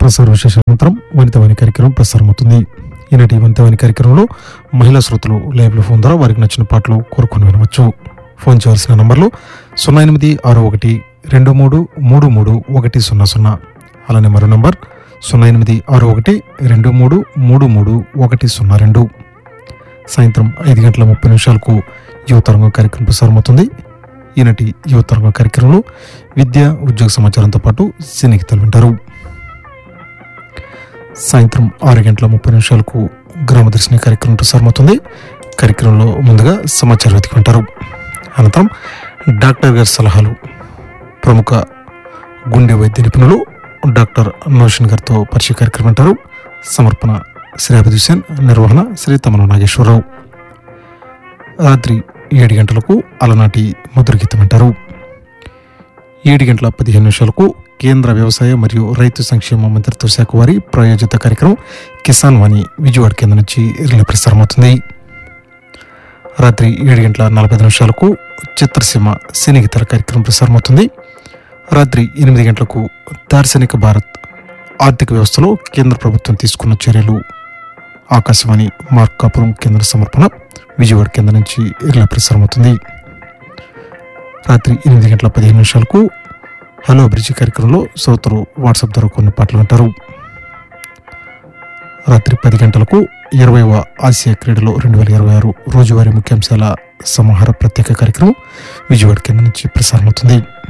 ప్రసార విశేషానంతరం వనితవాణి కార్యక్రమం ప్రసారమవుతుంది ఈనాటి వనితవాణి కార్యక్రమంలో మహిళా శ్రోతలు లైవ్లో ఫోన్ ద్వారా వారికి నచ్చిన పాటలు కోరుకొని వినవచ్చు ఫోన్ చేయాల్సిన నంబర్లు సున్నా ఎనిమిది ఆరు ఒకటి రెండు మూడు మూడు మూడు ఒకటి సున్నా సున్నా అలానే మరో నంబర్ సున్నా ఎనిమిది ఆరు ఒకటి రెండు మూడు మూడు మూడు ఒకటి సున్నా రెండు సాయంత్రం ఐదు గంటల ముప్పై నిమిషాలకు యువతరంగం కార్యక్రమం ప్రసారమవుతుంది ఈనాటి యువతరంగం కార్యక్రమంలో విద్య ఉద్యోగ సమాచారంతో పాటు సినీగీతలు వింటారు సాయంత్రం ఆరు గంటల ముప్పై నిమిషాలకు గ్రామదర్శిని కార్యక్రమం ప్రసారమవుతుంది కార్యక్రమంలో ముందుగా సమాచారం వెతుకుంటారు అనంతరం డాక్టర్ గారి సలహాలు ప్రముఖ గుండె వైద్య నిపుణులు డాక్టర్ నోషన్ గారితో పరిచయ కార్యక్రమం అంటారు సమర్పణ శ్రీ అభిద్ హుసేన్ నిర్వహణ శ్రీ తమన నాగేశ్వరరావు రాత్రి ఏడు గంటలకు అలనాటి మధుర గీతం అంటారు ఏడు గంటల పదిహేను నిమిషాలకు కేంద్ర వ్యవసాయ మరియు రైతు సంక్షేమ మంత్రిత్వ శాఖ వారి ప్రాయోజిత కార్యక్రమం కిసాన్ వాణి విజయవాడ కేంద్రం నుంచి రిలే ప్రసారమవుతుంది రాత్రి ఏడు గంటల నలభై ఐదు నిమిషాలకు చిత్రసీమ సినీగీతల కార్యక్రమం ప్రసారమవుతుంది రాత్రి ఎనిమిది గంటలకు దార్శనిక భారత్ ఆర్థిక వ్యవస్థలో కేంద్ర ప్రభుత్వం తీసుకున్న చర్యలు ఆకాశవాణి మార్కాపురం కేంద్ర సమర్పణ విజయవాడ కేంద్రం నుంచి రిలే ప్రసారమవుతుంది రాత్రి ఎనిమిది గంటల పదిహేను నిమిషాలకు హలో బ్రిడ్జి కార్యక్రమంలో శ్రోతలు వాట్సాప్ ద్వారా కొన్ని పాటలు వింటారు రాత్రి పది గంటలకు ఇరవైవ ఆసియా క్రీడలు రెండు వేల ఇరవై ఆరు రోజువారీ ముఖ్యాంశాల సమాహార ప్రత్యేక కార్యక్రమం విజయవాడ కేంద్రం నుంచి ప్రసారమవుతుంది